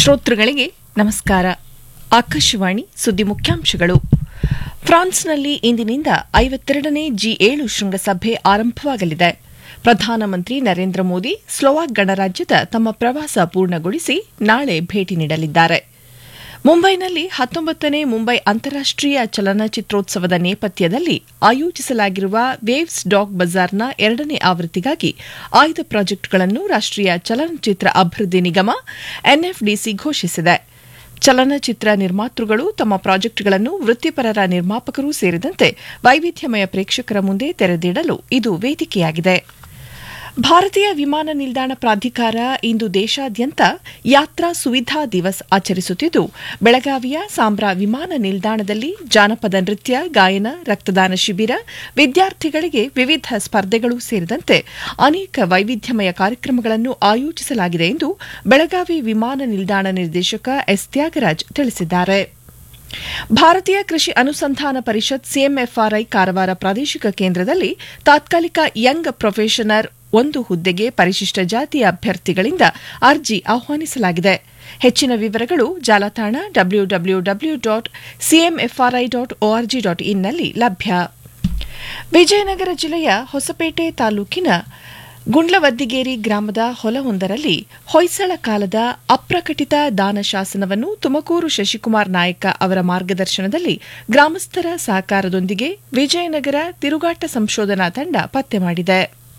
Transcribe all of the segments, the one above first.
ಶ್ರೋತೃಗಳಿಗೆ ನಮಸ್ಕಾರ ಆಕಾಶವಾಣಿ ಸುದ್ದಿ ಮುಖ್ಯಾಂಶಗಳು ಫ್ರಾನ್ಸ್ನಲ್ಲಿ ಇಂದಿನಿಂದ ಐವತ್ತೆರಡನೇ ಜಿ ಏಳು ಶೃಂಗಸಭೆ ಆರಂಭವಾಗಲಿದೆ ಪ್ರಧಾನಮಂತ್ರಿ ನರೇಂದ್ರ ಮೋದಿ ಸ್ಲೋವಾಕ್ ಗಣರಾಜ್ಯದ ತಮ್ಮ ಪ್ರವಾಸ ಪೂರ್ಣಗೊಳಿಸಿ ನಾಳೆ ಭೇಟಿ ನೀಡಲಿದ್ದಾರೆ ಮುಂಬೈನಲ್ಲಿ ಹತ್ತೊಂಬತ್ತನೇ ಮುಂಬೈ ಅಂತಾರಾಷ್ಟೀಯ ಚಲನಚಿತ್ರೋತ್ಸವದ ನೇಪಥ್ಯದಲ್ಲಿ ಆಯೋಜಿಸಲಾಗಿರುವ ವೇವ್ಸ್ ಡಾಗ್ ಬಜಾರ್ನ ಎರಡನೇ ಆವೃತ್ತಿಗಾಗಿ ಆಯ್ದ ಪ್ರಾಜೆಕ್ಟ್ಗಳನ್ನು ರಾಷ್ಟೀಯ ಚಲನಚಿತ್ರ ಅಭಿವೃದ್ಧಿ ನಿಗಮ ಎನ್ಎಫ್ಡಿಸಿ ಘೋಷಿಸಿದೆ ಚಲನಚಿತ್ರ ನಿರ್ಮಾತೃಗಳು ತಮ್ಮ ಪ್ರಾಜೆಕ್ಟ್ಗಳನ್ನು ವೃತ್ತಿಪರರ ನಿರ್ಮಾಪಕರೂ ಸೇರಿದಂತೆ ವೈವಿಧ್ಯಮಯ ಪ್ರೇಕ್ಷಕರ ಮುಂದೆ ತೆರೆದಿಡಲು ಇದು ವೇದಿಕೆಯಾಗಿದೆ ಭಾರತೀಯ ವಿಮಾನ ನಿಲ್ದಾಣ ಪ್ರಾಧಿಕಾರ ಇಂದು ದೇಶಾದ್ಯಂತ ಯಾತ್ರಾ ಸುವಿಧಾ ದಿವಸ್ ಆಚರಿಸುತ್ತಿದ್ದು ಬೆಳಗಾವಿಯ ಸಾಂಬ್ರಾ ವಿಮಾನ ನಿಲ್ದಾಣದಲ್ಲಿ ಜಾನಪದ ನೃತ್ಯ ಗಾಯನ ರಕ್ತದಾನ ಶಿಬಿರ ವಿದ್ಯಾರ್ಥಿಗಳಿಗೆ ವಿವಿಧ ಸ್ಪರ್ಧೆಗಳು ಸೇರಿದಂತೆ ಅನೇಕ ವೈವಿಧ್ಯಮಯ ಕಾರ್ಯಕ್ರಮಗಳನ್ನು ಆಯೋಜಿಸಲಾಗಿದೆ ಎಂದು ಬೆಳಗಾವಿ ವಿಮಾನ ನಿಲ್ದಾಣ ನಿರ್ದೇಶಕ ಎಸ್ ತ್ಯಾಗರಾಜ್ ತಿಳಿಸಿದ್ದಾರೆ ಭಾರತೀಯ ಕೃಷಿ ಅನುಸಂಧಾನ ಪರಿಷತ್ ಸಿಎಂಎಫ್ಆರ್ಐ ಕಾರವಾರ ಪ್ರಾದೇಶಿಕ ಕೇಂದ್ರದಲ್ಲಿ ತಾತ್ಕಾಲಿಕ ಯಂಗ್ ಪ್ರೊಫೆಷನರ್ ಒಂದು ಹುದ್ದೆಗೆ ಪರಿಶಿಷ್ಟ ಜಾತಿಯ ಅಭ್ಯರ್ಥಿಗಳಿಂದ ಅರ್ಜಿ ಆಹ್ವಾನಿಸಲಾಗಿದೆ ಹೆಚ್ಚಿನ ವಿವರಗಳು ಜಾಲತಾಣ W W W dot CMFRI dot ORG dot ಇನ್ನಲ್ಲಿ ಲಭ್ಯ ವಿಜಯನಗರ ಜಿಲ್ಲೆಯ ಹೊಸಪೇಟೆ ತಾಲೂಕಿನ ಗುಂಡ್ಲವದ್ದಿಗೇರಿ ಗ್ರಾಮದ ಹೊಲವೊಂದರಲ್ಲಿ ಹೊಯ್ಸಳ ಕಾಲದ ಅಪ್ರಕಟಿತ ದಾನ ಶಾಸನವನ್ನು ತುಮಕೂರು ಶಶಿಕುಮಾರ್ ನಾಯಕ ಅವರ ಮಾರ್ಗದರ್ಶನದಲ್ಲಿ ಗ್ರಾಮಸ್ಥರ ಸಹಕಾರದೊಂದಿಗೆ ವಿಜಯನಗರ ತಿರುಗಾಟ ಸಂಶೋಧನಾ ತಂಡ ಪತ್ತೆ ಮಾಡಿದೆ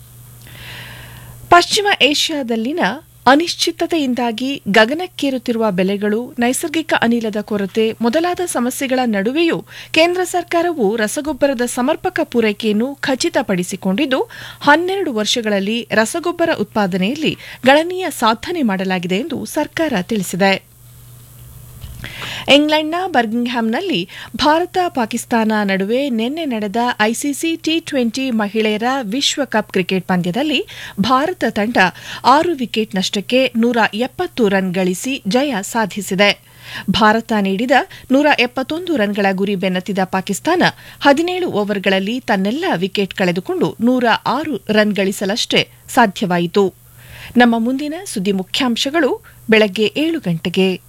ಪಶ್ಚಿಮ ಏಷ್ಯಾದಲ್ಲಿನ ಅನಿಶ್ಚಿತತೆಯಿಂದಾಗಿ ಗಗನಕ್ಕೇರುತ್ತಿರುವ ಬೆಲೆಗಳು ನೈಸರ್ಗಿಕ ಅನಿಲದ ಕೊರತೆ ಮೊದಲಾದ ಸಮಸ್ಯೆಗಳ ನಡುವೆಯೂ ಕೇಂದ್ರ ಸರ್ಕಾರವು ರಸಗೊಬ್ಬರದ ಸಮರ್ಪಕ ಪೂರೈಕೆಯನ್ನು ಖಚಿತಪಡಿಸಿಕೊಂಡಿದ್ದು ಹನ್ನೆರಡು ವರ್ಷಗಳಲ್ಲಿ ರಸಗೊಬ್ಬರ ಉತ್ಪಾದನೆಯಲ್ಲಿ ಗಣನೀಯ ಸಾಧನೆ ಮಾಡಲಾಗಿದೆ ಎಂದು ಸರ್ಕಾರ ತಿಳಿಸಿದೆ ಇಂಗ್ಲೆಂಡ್ನ ಬರ್ಮಿಂಗ್ಹ್ಯಾಮ್ನಲ್ಲಿ ಭಾರತ ಪಾಕಿಸ್ತಾನ ನಡುವೆ ನಿನ್ನೆ ನಡೆದ ಐಸಿಸಿ ಟಿ ಟ್ವೆಂಟಿ ಮಹಿಳೆಯರ ವಿಶ್ವಕಪ್ ಕ್ರಿಕೆಟ್ ಪಂದ್ಯದಲ್ಲಿ ಭಾರತ ತಂಡ ಆರು ವಿಕೆಟ್ ನಷ್ಟಕ್ಕೆ ನೂರ ಎಪ್ಪತ್ತು ರನ್ ಗಳಿಸಿ ಜಯ ಸಾಧಿಸಿದೆ ಭಾರತ ನೀಡಿದ ನೂರ ಎಪ್ಪತ್ತೊಂದು ರನ್ಗಳ ಗುರಿ ಬೆನ್ನತ್ತಿದ ಪಾಕಿಸ್ತಾನ ಹದಿನೇಳು ಓವರ್ಗಳಲ್ಲಿ ತನ್ನೆಲ್ಲ ವಿಕೆಟ್ ಕಳೆದುಕೊಂಡು ನೂರ ಆರು ರನ್ ಗಳಿಸಲಷ್ಟೇ ಸಾಧ್ಯವಾಯಿತು ನಮ್ಮ ಮುಂದಿನ ಸುದ್ದಿ ಮುಖ್ಯಾಂಶಗಳು ಬೆಳಗ್ಗೆ ಏಳು ಗಂಟೆಗೆ